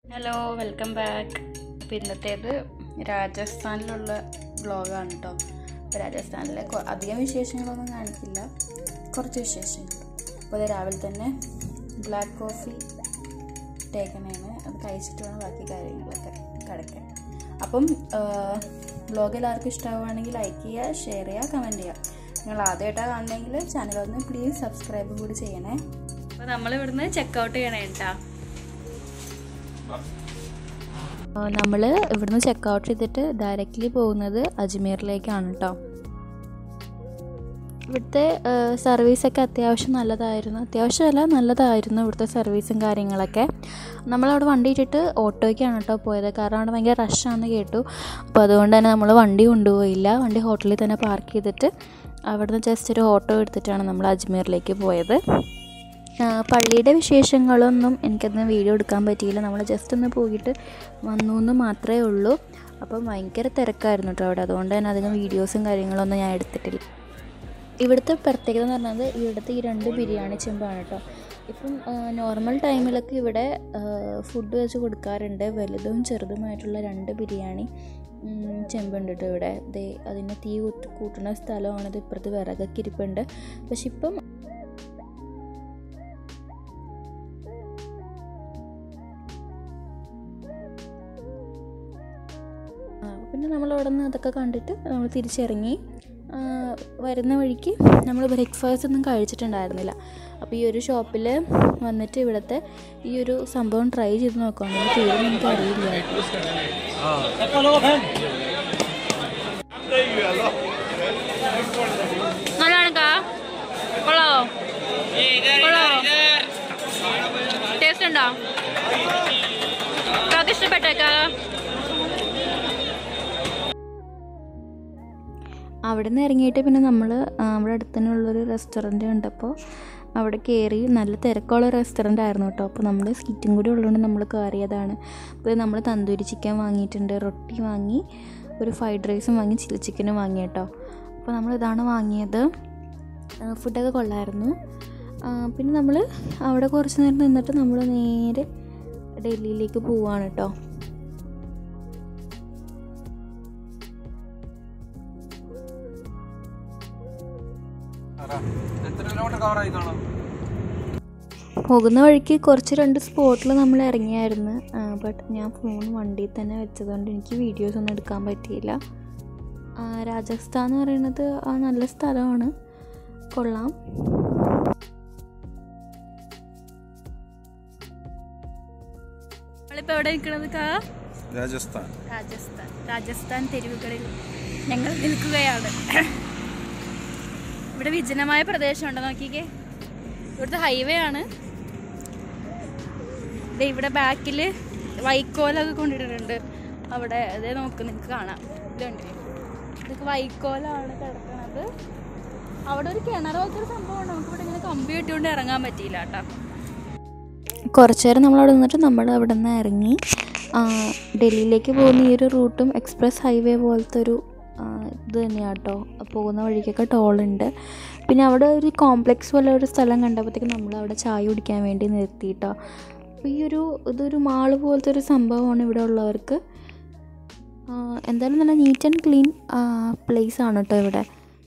hello welcome back അപ്പോൾ ഇന്നത്തേത് രാജസ്ഥാനിലുള്ള വ്ളോഗാണ് കേട്ടോ അപ്പോൾ രാജസ്ഥാനിലെ കൊ- അധികം വിശേഷങ്ങളൊന്നും കാണിക്കില്ല കുറച്ച് വിശേഷങ്ങൾ അപ്പോൾ അത് രാവിലെ തന്നെ ബ്ലാക്ക് കോഫി ടേക്കണേണ് അത് കഴിച്ചിട്ട് വേണം ബാക്കി കാര്യങ്ങളൊക്കെ കിടക്കാൻ അപ്പം വ്ളോഗ് എല്ലാവർക്കും ഇഷ്ടമാവുകയാണെങ്കിൽ ലൈക്ക് ചെയ്യുക ഷെയർ ചെയ്യുക കമൻറ്റ് ചെയ്യുക നിങ്ങൾ ആദ്യമായിട്ടാണ് കാണണമെങ്കിൽ ചാനൽ ഒന്ന് പ്ലീസ് സബ്സ്ക്രൈബ് കൂടി ചെയ്യണേ അപ്പോൾ നമ്മൾ ഇവിടുന്ന് ചെക്കൗട്ട് ചെയ്യണേ കേട്ടോ നമ്മൾ ഇവിടുന്ന് ചെക്കൗട്ട് ചെയ്തിട്ട് ഡയറക്റ്റ്ലി പോകുന്നത് അജ്മീറിലേക്കാണ് കേട്ടോ ഇവിടുത്തെ സർവീസൊക്കെ അത്യാവശ്യം നല്ലതായിരുന്നു അത്യാവശ്യമല്ല നല്ലതായിരുന്നു ഇവിടുത്തെ സർവീസും കാര്യങ്ങളൊക്കെ നമ്മളവിടെ വണ്ടി ഇട്ടിട്ട് ഓട്ടോയ്ക്കാണ് കേട്ടോ പോയത് കാരണം അവിടെ ഭയങ്കര റഷാണെന്ന് കേട്ടു അപ്പോൾ അതുകൊണ്ട് തന്നെ നമ്മൾ വണ്ടി കൊണ്ടുപോയില്ല വണ്ടി ഹോട്ടലിൽ തന്നെ പാർക്ക് ചെയ്തിട്ട് അവിടുന്ന് ജസ്റ്റ് ഒരു ഓട്ടോ എടുത്തിട്ടാണ് നമ്മൾ അജ്മീറിലേക്ക് പോയത് ആ, പള്ളിയുടെ വിശേഷങ്ങളൊന്നും എനിക്കന്ന് വീഡിയോ എടുക്കാൻ പറ്റിയില്ല നമ്മൾ ജസ്റ്റ് ഒന്ന് പോയിട്ട് വന്നു എന്ന് മാത്രമേ ഉള്ളൂ അപ്പം ഭയങ്കര തിരക്കായിരുന്നു കേട്ടോ അവിടെ അതുകൊണ്ട് തന്നെ അധികം വീഡിയോസും കാര്യങ്ങളൊന്നും ഞാൻ എടുത്തിട്ടില്ല ഇവിടുത്തെ പ്രത്യേകത എന്ന് പറഞ്ഞത് ഇവിടുത്തെ ഈ രണ്ട് ബിരിയാണി ചെമ്പാണ് കേട്ടോ ഇപ്പം നോർമൽ ടൈമിലൊക്കെ ഇവിടെ ഫുഡ് വെച്ച് കൊടുക്കാറുണ്ട് വലുതും ചെറുതുമായിട്ടുള്ള രണ്ട് ബിരിയാണി ഉം, ചെമ്പുണ്ട് കേട്ടോ ഇവിടെ ദേ അതിന് തീ കുത്ത് കൂട്ടുന്ന സ്ഥലമാണിത് ഇപ്പുറത്ത് വിറകൊക്കെ ഇരിപ്പുണ്ട് പക്ഷെ ഇപ്പം ആ, പിന്നെ നമ്മൾ അവിടെ നിന്ന് അതൊക്കെ കണ്ടിട്ട് നമ്മൾ തിരിച്ചിറങ്ങി ആ, വരുന്ന വഴിക്ക് നമ്മൾ ബ്രേക്ക്ഫാസ്റ്റ് ഒന്നും കഴിച്ചിട്ടുണ്ടായിരുന്നില്ല അപ്പോൾ ഈ ഒരു ഷോപ്പിൽ വന്നിട്ട് ഇവിടുത്തെ ഈ ഒരു സംഭവം ട്രൈ ചെയ്ത് നോക്കുകയാണെങ്കിൽ തീരെ എനിക്ക് അറിയില്ല നല്ലതാണക്കാ കൊള്ളാവോ കൊള്ളാവോ ടേസ്റ്റ് ഉണ്ടോ കാക്ക് ഇഷ്ടപ്പെട്ടേക്കാ അവിടെ നിന്ന് ഇറങ്ങിയിട്ട് പിന്നെ നമ്മൾ അവിടെ അടുത്ത് തന്നെ ഉള്ളൊരു റെസ്റ്റോറൻറ്റ് കണ്ടപ്പോൾ അവിടെ കയറി നല്ല തിരക്കുള്ള റെസ്റ്റോറൻ്റ് ആയിരുന്നു കേട്ടോ അപ്പോൾ നമ്മൾ സീറ്റും കൂടി ഉള്ളതുകൊണ്ട് നമ്മൾ കയറിയതാണ് അപ്പോൾ നമ്മൾ തന്തൂരി ചിക്കൻ വാങ്ങിയിട്ടുണ്ട് റൊട്ടി വാങ്ങി ഒരു ഫ്രൈഡ് റൈസും വാങ്ങി ചില്ലി ചിക്കനും വാങ്ങി കേട്ടോ അപ്പോൾ നമ്മൾ ഇതാണ് വാങ്ങിയത് ആ, ഫുഡൊക്കെ കൊള്ളായിരുന്നു ആ, പിന്നെ നമ്മൾ അവിടെ കുറച്ച് നേരം നിന്നിട്ട് നമ്മൾ നേരെ ഡൽഹിയിലേക്ക് പോവാണ് കേട്ടോ എത്ര കിലോമീറ്റർ കവർ ആയി കാണാം പോകുന്ന വഴിക്ക് കുറച്ച് രണ്ട് സ്പോട്ടിൽ നമ്മൾ ഇറങ്ങിയായിരുന്നു ബട്ട് ഞാൻ ഫോൺ വണ്ടിയിൽ തന്നെ വെച്ചതുകൊണ്ട് എനിക്ക് വീഡിയോസ് ഒന്നും എടുക്കാൻ പറ്റിയില്ല ആ, രാജസ്ഥാൻ എന്ന് പറയുന്നത് ആ നല്ല സ്ഥലമാണ് കൊള്ളാം നമ്മളിപ്പോൾ എവിടെ നിൽക്കുന്നത് കാ രാജസ്ഥാൻ രാജസ്ഥാൻ രാജസ്ഥാൻ തെരുവുകളിൽ ഞങ്ങൾ നിൽക്കുകയാണ് ഇവിടെ വിജനമായ പ്രദേശമുണ്ട് നോക്കിക്കേ ഇവിടുത്തെ ഹൈവേ ആണ് ദേ ഇവിടെ ബാക്കിൽ വൈക്കോലൊക്കെ കൊണ്ടിട്ടിട്ടുണ്ട് അവിടെ അതേ നോക്ക് നിങ്ങൾക്ക് കാണാം ഇതുണ്ട് ഇതൊക്കെ വൈക്കോലാണ് കിടക്കണത് അവിടെ ഒരു കിണർ പോലത്തെ ഒരു സംഭവമാണ് നമുക്ക് ഇവിടെ ഇങ്ങനെ കമ്പി കെട്ടിക്കൊണ്ട് ഇറങ്ങാൻ പറ്റിയില്ല കേട്ടോ കുറച്ച് നേരം നമ്മളവിടെ നിന്നിട്ട് നമ്മൾ അവിടെ നിന്ന് ഇറങ്ങി ആ, ഡൽഹിയിലേക്ക് പോകുന്ന ഈ ഒരു റൂട്ടും എക്സ്പ്രസ് ഹൈവേ പോലത്തെ ഒരു ആ, ഇത് തന്നെയാണ് കേട്ടോ പോകുന്ന വഴിക്കൊക്കെ ടോളുണ്ട് പിന്നെ അവിടെ ഒരു കോംപ്ലക്സ് പോലെ ഒരു സ്ഥലം കണ്ടപ്പോഴത്തേക്ക് നമ്മൾ അവിടെ ചായ കുടിക്കാൻ വേണ്ടി നിർത്തി കേട്ടോ അപ്പോൾ ഈ ഒരു ഇതൊരു മാള് പോലത്തെ ഒരു സംഭവമാണ് ഇവിടെ ഉള്ളവർക്ക് ആ, എന്തായാലും നല്ല നീറ്റ് ആൻഡ് ക്ലീൻ പ്ലേസ് ആണ് കേട്ടോ ഇവിടെ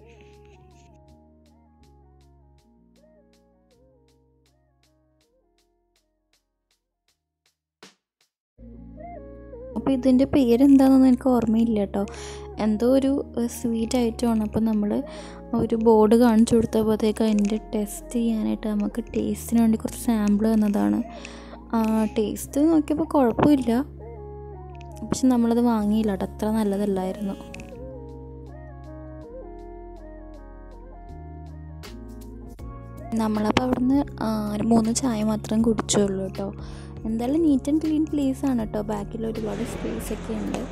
അപ്പോൾ ഇതിൻ്റെ പേരെന്താണെന്നൊന്നും എനിക്ക് ഓർമ്മയില്ല കേട്ടോ എന്തോ ഒരു സ്വീറ്റ് ഐറ്റമാണ് അപ്പോൾ നമ്മൾ ഒരു ബോർഡ് കാണിച്ചു കൊടുത്തപ്പോഴത്തേക്ക് അതിൻ്റെ ടെസ്റ്റ് ചെയ്യാനായിട്ട് നമുക്ക് ടേസ്റ്റിന് വേണ്ടി കുറച്ച് സാമ്പിൾ തന്നതാണ് ടേസ്റ്റ് നോക്കിയപ്പോൾ കുഴപ്പമില്ല പക്ഷെ നമ്മളത് വാങ്ങിയില്ല കേട്ടോ അത്ര നല്ലതല്ലായിരുന്നു നമ്മളപ്പോൾ അവിടുന്ന് ആ, ഒരു മൂന്ന് ചായ മാത്രം കുടിച്ചുള്ളൂ കേട്ടോ എന്തായാലും നീറ്റ് ആൻഡ് ക്ലീൻ പ്ലേസ് ആണ് കേട്ടോ ബാക്കിൽ ഒരുപാട് സ്പേസ് ഒക്കെ ഉണ്ട്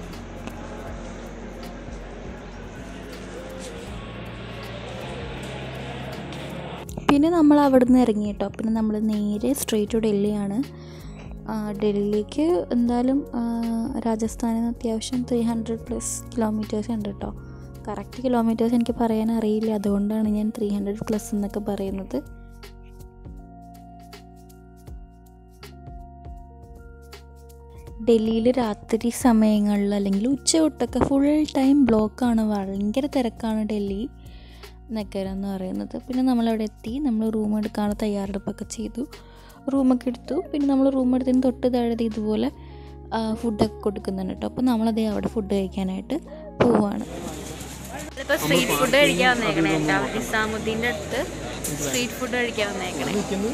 പിന്നെ നമ്മൾ അവിടുന്ന് ഇറങ്ങി കേട്ടോ പിന്നെ നമ്മൾ നേരെ സ്ട്രെയിറ്റ് ടു ഡൽഹിയാണ് ആ, ഡൽഹിയിലേക്ക് എന്തായാലും ആ, രാജസ്ഥാനിൽ നിന്ന് അത്യാവശ്യം ത്രീ ഹൺഡ്രഡ് പ്ലസ് കിലോമീറ്റേഴ്സ് ഉണ്ട് കേട്ടോ കറക്റ്റ് കിലോമീറ്റേഴ്സ് എനിക്ക് പറയാൻ അറിയില്ല അതുകൊണ്ടാണ് ഞാൻ ത്രീ ഹൺഡ്രഡ് പ്ലസ് എന്നൊക്കെ പറയുന്നത് ഡൽഹിയിൽ രാത്രി സമയങ്ങളിൽ അല്ലെങ്കിൽ ഉച്ച തൊട്ടൊക്കെ ഫുൾ ടൈം ബ്ലോക്കാണ് ഭയങ്കര തിരക്കാണ് ഡൽഹി നഗരം എന്ന് പറയുന്നത് പിന്നെ നമ്മളവിടെ എത്തി നമ്മൾ റൂം എടുക്കാനുള്ള തയ്യാറെടുപ്പൊക്കെ ചെയ്തു റൂമൊക്കെ എടുത്തു പിന്നെ നമ്മൾ റൂം എടുത്തതിന് തൊട്ട് താഴെ ഇതുപോലെ ഫുഡൊക്കെ കൊടുക്കുന്നുണ്ട് കേട്ടോ അപ്പോൾ നമ്മളതേ അവിടെ ഫുഡ് കഴിക്കാനായിട്ട് പോവുകയാണ് ഇപ്പോൾ സ്ട്രീറ്റ് ഫുഡ് കഴിക്കാൻ വന്നേക്കണേ കേട്ടോ നിസാമുദ്ദീൻ്റെ അടുത്ത് സ്ട്രീറ്റ് ഫുഡ് കഴിക്കാൻ വന്നേക്കണേ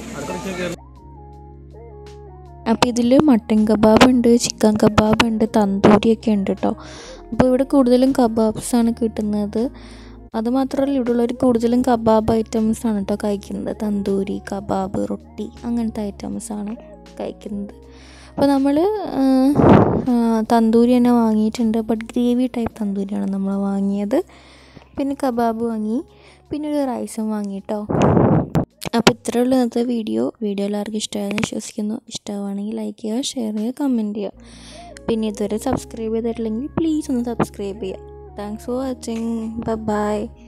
അപ്പോൾ ഇതിൽ മട്ടൻ കബാബ് ഉണ്ട് ചിക്കൻ കബാബ് ഉണ്ട് തന്തൂരിയൊക്കെ ഉണ്ട് കേട്ടോ അപ്പോൾ ഇവിടെ കൂടുതലും കബാബ്സാണ് കിട്ടുന്നത് അത് മാത്രമല്ല ഇവിടെ ഉള്ളവർ കൂടുതലും കബാബ് ഐറ്റംസ് ആണ് കേട്ടോ കഴിക്കുന്നത് തന്തൂരി കബാബ് റൊട്ടി അങ്ങനത്തെ ഐറ്റംസാണ് കഴിക്കുന്നത് അപ്പോൾ നമ്മൾ തന്തൂരി തന്നെ വാങ്ങിയിട്ടുണ്ട് ബട്ട് ഗ്രേവി ടൈപ്പ് തന്തൂരിയാണ് നമ്മൾ വാങ്ങിയത് പിന്നെ കബാബ് വാങ്ങി പിന്നെ ഒരു റൈസും വാങ്ങി കേട്ടോ അപ്പോൾ ഇത്രയുള്ള ഇന്നത്തെ വീഡിയോ വീഡിയോ എല്ലാവർക്കും ഇഷ്ടമായെന്ന് വിശ്വസിക്കുന്നു ഇഷ്ടമാണെങ്കിൽ ലൈക്ക് ചെയ്യുക ഷെയർ ചെയ്യുക കമൻറ്റ് ചെയ്യുക പിന്നെ ഇതുവരെ സബ്സ്ക്രൈബ് ചെയ്തിട്ടില്ലെങ്കിൽ പ്ലീസ് ഒന്ന് സബ്സ്ക്രൈബ് ചെയ്യുക താങ്ക്സ് ഫോർ വാച്ചിങ് ബൈ